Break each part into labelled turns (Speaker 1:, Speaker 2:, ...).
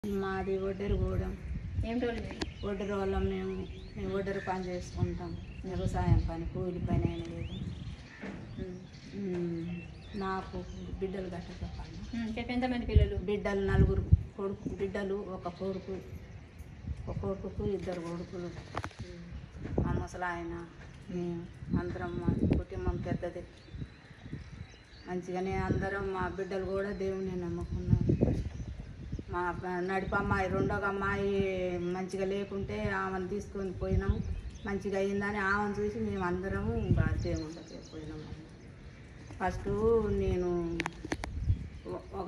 Speaker 1: మాది ఒడ్డెరుగూడెం
Speaker 2: ఏం రోజులు మీరు
Speaker 1: ఒడ్డెరు వాళ్ళం మేము మేము ఒడ్డెరు పని చేసుకుంటాం వ్యవసాయం పని కూలి పని అయినా లేదు ఉమ్, నాకు బిడ్డలు గట్ట పని
Speaker 2: చెప్పి ఎంతమంది పిల్లలు
Speaker 1: బిడ్డలు నలుగురు కొడుకు బిడ్డలు ఒక కొడుకు ఒక కొడుకు ఇద్దరు కొడుకులు మా ముసలాయన మేము అందరం మా కుటుంబం పెద్దది మంచిగానే అందరం మా బిడ్డలు కూడా దేవుని నమ్ముకున్నాం మా ప- నడిపి అమ్మాయి రెండోక అమ్మాయి మంచిగా లేకుంటే ఆమెను తీసుకొని పోయినాము మంచిగా అయిందని ఆమెను చూసి మేము అందరము ఇంకా దేవుళ్ళకి పోయినాము ఫస్ట్ నేను ఒ- ఒక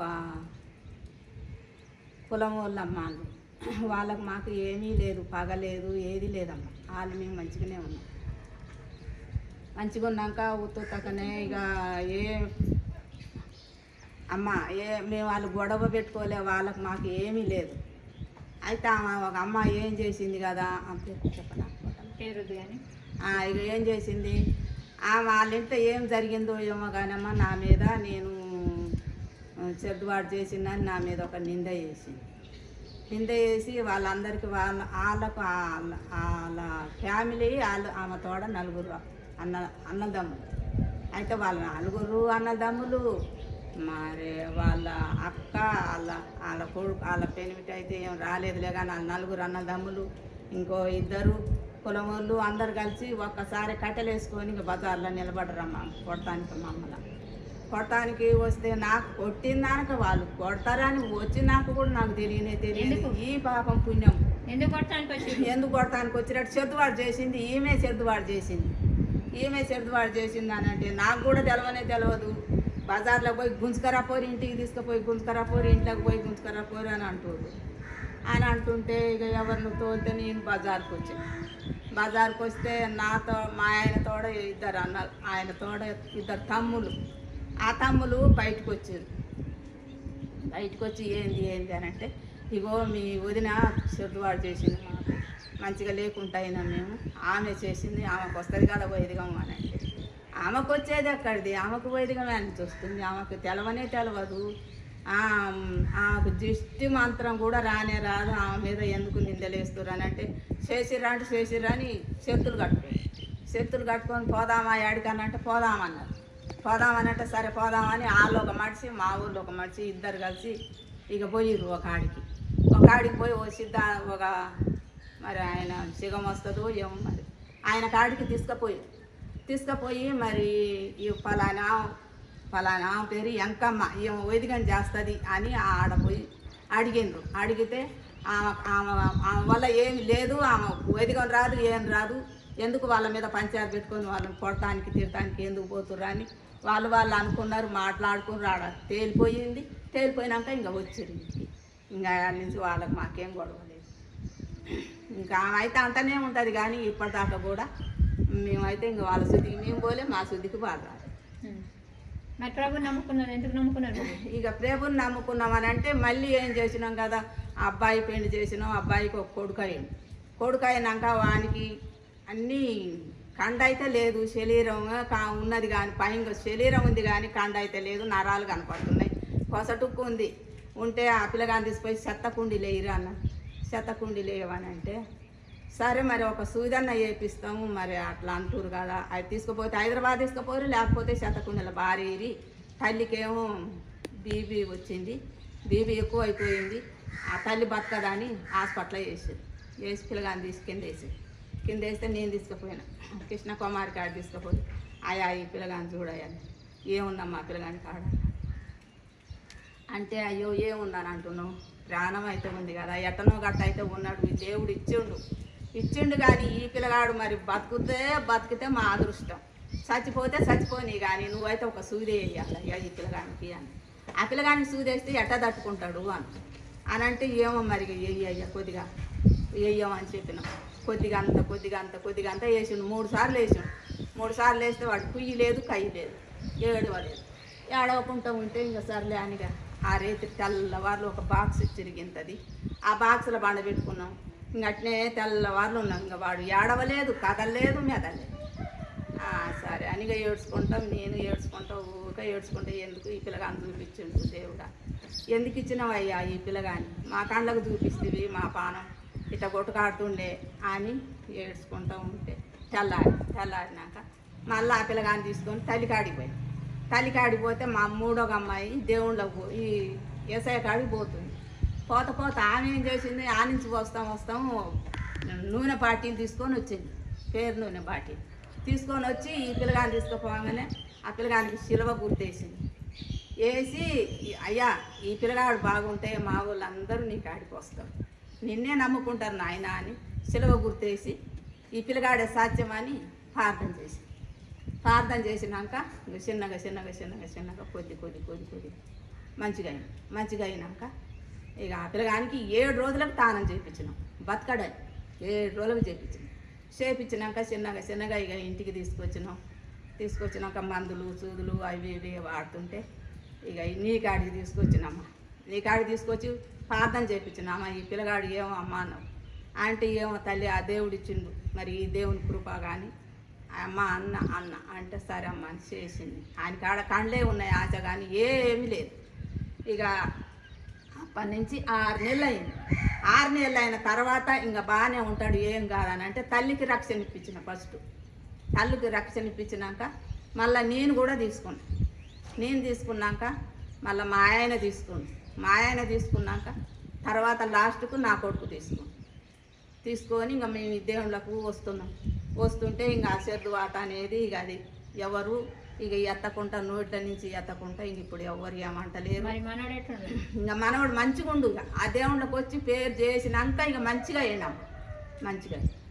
Speaker 1: కులం వాళ్ళ అమ్మాళ్ళు వాళ్ళకి మాకు ఏమీ లేదు పగ లేదు ఏది లేదమ్మా వాళ్ళు మేము మంచిగానే ఉన్నాం మంచిగా ఉన్నాక ఉత్తుతకనే ఇక ఏ అమ్మ ఏ మేము వాళ్ళు గొడవ పెట్టుకోలే వాళ్ళకి మాకు ఏమీ లేదు అయితే ఆమె ఒక అమ్మ ఏం చేసింది కదా అంతే చెప్పనా
Speaker 2: పేరుద్దు కానీ
Speaker 1: ఆ, ఇక ఏం చేసింది ఆ వాళ్ళ ఇంట్లో ఏం జరిగిందో ఏమో కానమ్మా నా మీద నేను ఆ, చెడ్డుబాటు చేసిందని నా మీద ఒక నింద వేసింది నింద వేసి వాళ్ళందరికీ వాళ్ళ వాళ్ళకు వాళ్ళ వాళ్ళ ఫ్యామిలీ వాళ్ళు ఆమె తోడ నలుగురు అన్న అన్నదమ్ములు అయితే వాళ్ళ నలుగురు అన్నదమ్ములు మరి వాళ్ళ అక్క వాళ్ళ వాళ్ళ కొడుకు వాళ్ళ పెనిమిటి అయితే ఏం రాలేదులే కానీ వాళ్ళ నలుగురు అన్నదమ్ములు ఇంకో ఇద్దరు కులం వాళ్ళు అందరు కలిసి ఒక్కసారి కట్టెలేసుకొని ఇంక బజార్లో నిలబడరమ్మా కొడటానికి మమ్మల్ని కొడటానికి వస్తే నాకు కొట్టిందాక వాళ్ళు కొడతారని వచ్చినాక కూడా నాకు తెలియనే తెలియదు
Speaker 2: ఎందుకు?
Speaker 1: ఈ పాపం పుణ్యం
Speaker 2: ఎందుకు కొట్టడానికి వచ్చి
Speaker 1: ఎందుకు కొడతానికి వచ్చినట్టు చెద్దువాడు చేసింది ఈమె చెద్దువాడు చేసింది ఈమె చెద్దువాడు చేసింది అని అంటే నాకు కూడా తెలవనే తెలియదు బజార్లో పోయి గుంజుకరా పోరి ఇంటికి తీసుకుపోయి గుంజుకరా పోరి ఇంట్లోకి పోయి గుంజుకరా పోరి అని అంటారు అని అంటుంటే ఇక ఎవరిని తోలితే నేను బజార్కి వచ్చాను బజార్కి వస్తే నాతో మా ఆయన తోడ ఇద్దరు అన్న ఆయన తోడ ఇద్దరు తమ్ములు ఆ తమ్ములు బయటకు వచ్చారు బయటకు వచ్చి ఏంది ఏంది అని అంటే ఇగో మీ వదిన చెడ్డువాడు చేసింది మాకు మంచిగా లేకుండా అయినా మేము ఆమె చేసింది ఆమెకు వస్తుంది కదా వైదికం అని అంటే ఆమెకు వచ్చేది అక్కడిది ఆమెకు వైదికం అని చూస్తుంది ఆమెకు తెలవనే తెలవదు ఆ, ఆమెకు దిష్టి మంత్రం కూడా రానే రాదు ఆమె మీద ఎందుకు నిందలేస్తారు అని అంటే చేసిర్రా అంటే చేసిర్రా అని చేతులు కట్టుకోండి చేతులు కట్టుకొని పోదామా ఏడికనంటే పోదామన్నారు పోదామనంటే సరే పోదామని వాళ్ళు ఒక మనిషి మా ఊళ్ళో ఒక మనిషి ఇద్దరు కలిసి ఇక పోయిర్రు ఒక ఆడికి ఒక ఆడికి పోయి ఓ సిద్ధ ఒక మరి ఆయన సిగం వస్తుందో ఏమో మరి ఆయన కాడికి తీసుకుపోయి తీసుకుపోయి మరి ఈ ఫలానా ఫలానా ఆమె పేరు ఎంకమ్మ ఈమె వైదికం చేస్తుంది అని ఆడపోయి అడిగిండ్రు అడిగితే ఆమె ఆమె ఆమె వల్ల ఏమి లేదు ఆమె వైదికం రాదు ఏం రాదు ఎందుకు వాళ్ళ మీద పంచాయతీ పెట్టుకొని వాళ్ళని కొడటానికి తిరటానికి ఎందుకు పోతుర్రు అని వాళ్ళు వాళ్ళు అనుకున్నారు మాట్లాడుకుని రాడ తేలిపోయింది తేలిపోయినాక ఇంకా వచ్చింది ఇంకా ఆడ నుంచి వాళ్ళకి మాకేం గొడవ లేదు ఇంకా ఆమె అయితే అంటనే ఉంటుంది కానీ ఇప్పటిదాకా కూడా మేమైతే ఇంకా వాళ్ళ శుద్ధికి మేము పోలే మా శుద్ధికి వాళ్ళు రాదు
Speaker 2: మరి ప్రభుని నమ్ముకున్నారు ఎందుకు నమ్ముకున్నారు మీరు?
Speaker 1: ఇక ప్రభుని నమ్ముకున్నామని అంటే మళ్ళీ ఏం చేసినాం కదా ఆ అబ్బాయి పెళ్లి చేసినాం అబ్బాయికి ఒక కొడుకు అయ్యింది కొడుకు అయినాక వానికి అన్నీ కండ అయితే లేదు శరీరం కా ఉన్నది కానీ పైన శరీరం ఉంది కానీ కండ అయితే లేదు నరాలు కనపడుతున్నాయి కొసటుక్కు ఉంది ఉంటే ఆ పిల్లగాని తీసుకుపోయి చెత్త కుండి లేరు అన్న చెత్త కుండి లేవని అంటే సరే మరి ఒక సూదన్న చేపిస్తాము మరి అట్లా అంటారు కదా అది తీసుకుపోతే హైదరాబాద్ తీసుకుపోరు లేకపోతే శతకుండల భారీ తల్లికేమో బీబీ వచ్చింది బీబీ ఎక్కువ అయిపోయింది ఆ తల్లి బతకదని హాస్పిటల్ వేసారు వేసి పిల్లగాని తీసి కింద వేసి కింద వేస్తే నేను తీసుకుపోయినా కృష్ణ కుమార్ కాడ తీసుకుపోయి ఆయా ఈ పిల్లగాని చూడయాలి ఏముందమ్మా పిల్లగాని కాడ అంటే అయ్యో ఏమున్నాను అంటున్నావు ప్రాణం అయితే ఉంది కదా ఎట్టనో గట్ట అయితే ఉన్నాడు ఈ దేవుడు ఇచ్చిండు ఇచ్చిండు కానీ ఈ పిల్లగాడు మరి బతుకుతే బతికితే మా అదృష్టం చచ్చిపోతే చచ్చిపోని కానీ నువ్వైతే ఒక సూది వేయాలి అయ్యా ఈ పిల్లగానికి అని ఆ పిల్లగానికి సూది వేస్తే ఎట్ట తట్టుకుంటాడు అని అని అంటే ఏమో మరి వెయ్యి అయ్యా కొద్దిగా వేయమని చెప్పినాం కొద్దిగా అంత కొద్దిగా అంత కొద్దిగా అంత వేసిండు మూడు సార్లు వేసిండు మూడు సార్లు వేస్తే వాడు కుయ్యి లేదు కయ్యి లేదు ఏడవలేదు ఏడవకుండా ఉంటే ఇంకా సర్లే అనిగా ఆ రేతి తెల్లవారులు ఒక బాక్స్ చిరిగింతది ఆ బాక్స్లో బండ పెట్టుకున్నాం ఇంక అట్నే తెల్లవారులు ఉన్నాం ఇంకా వాడు ఏడవలేదు కదలలేదు మెదలేదు ఆ, సరే అనిగా ఏడ్చుకుంటాం నేను ఏడ్చుకుంటా ఊరికే ఏడ్చుకుంటా ఎందుకు ఈ పిల్లగా చూపించిండు దేవుడా ఎందుకు ఇచ్చినావు అయ్యా ఈ పిల్లగాని మా కళ్ళకు చూపిస్తుంది మా పానం ఇట్లా కొట్టుకాడుతుండే అని ఏడ్చుకుంటూ ఉంటే తెల్లారి తెల్లారినాక మళ్ళీ ఆ పిల్లగాని తీసుకొని తల్లికాడికి పోయి తల్లికాడికి పోతే మా మూడో అమ్మాయి దేవుళ్ళకు పో- ఈ ఏసఐ కాడికి పోతుంది పోత పోత ఆమె ఏం చేసింది ఆ నుంచి వస్తాం వస్తాం నూనె బాటిల్ తీసుకొని వచ్చింది పేరు నూనె బాటిల్ తీసుకొని వచ్చి ఈ పిల్లగాని తీసుకుపోగానే ఆ పిల్లగానికి శిలవ గుర్తేసింది వేసి అయ్యా ఈ పిల్లగాడు బాగుంటే మా వాళ్ళందరూ నీ కాడికి వస్తారు నిన్నే నమ్ముకుంటారు నాయన అని శిలవ గుర్తేసి ఈ పిల్లగాడే సాధ్యం అని ప్రార్థన చేసి ప్రార్థన చేసినాక ఇంక చిన్నగా చిన్నగా చిన్నగా చిన్నగా కొద్ది కొద్ది కొద్ది కొద్ది మంచిగా అయింది మంచిగా అయినాక ఇక ఆ పిల్లగానికి ఏడు రోజులకు తానం చేయించినాం బతకడని ఏడు రోజులకు చేయించినాం చేయించినాక చిన్నగా చిన్నగా ఇక ఇంటికి తీసుకొచ్చినాం తీసుకొచ్చినాక మందులు సూదులు అవి ఇవి వాడుతుంటే ఇక నీ కాడికి తీసుకొచ్చినమ్మా నీ కాడికి తీసుకొచ్చి ప్రార్థన చేయించినామా ఈ పిల్లగాడు ఏమో అమ్మా అన్నావు అంటే ఏమో తల్లి ఆ దేవుడు ఇచ్చిండు మరి ఈ దేవుని కృప కానీ అమ్మ అన్న అన్న అంటే సరే అమ్మ అని చేసింది ఆయన కాడ కండ్లే ఉన్నాయి ఆశ కానీ ఏమీ లేదు ఇక అప్పటి నుంచి ఆరు నెలలు అయింది ఆరు నెలలు అయిన తర్వాత ఇంకా బాగానే ఉంటాడు ఏం కాదని అంటే తల్లికి రక్షణ ఇప్పించిన ఫస్ట్ తల్లికి రక్షణ ఇప్పించినాక మళ్ళీ నేను కూడా తీసుకున్నా నేను తీసుకున్నాక మళ్ళీ మా ఆయన తీసుకుంది మా ఆయన తీసుకున్నాక తర్వాత లాస్ట్కు నా కొడుకు తీసుకుంది తీసుకొని ఇంకా మేము ఈ దేవుళ్ళకు వస్తున్నాం వస్తుంటే ఇంకా అశ్రద్ధ వాట అనేది ఇక అది ఎవరు ఇక ఎత్తకుండా నోట్ల నుంచి ఎత్తకుండా ఇంక ఇప్పుడు ఎవరు ఏమంటలేరు
Speaker 2: మరి మనోడు ఎట్లుండు
Speaker 1: ఇంకా మనవాడు మంచిగా ఉండు ఇక ఆ దేవుళ్ళకి వచ్చి పేరు చేసినాక ఇక మంచిగా అయినాం మంచిగా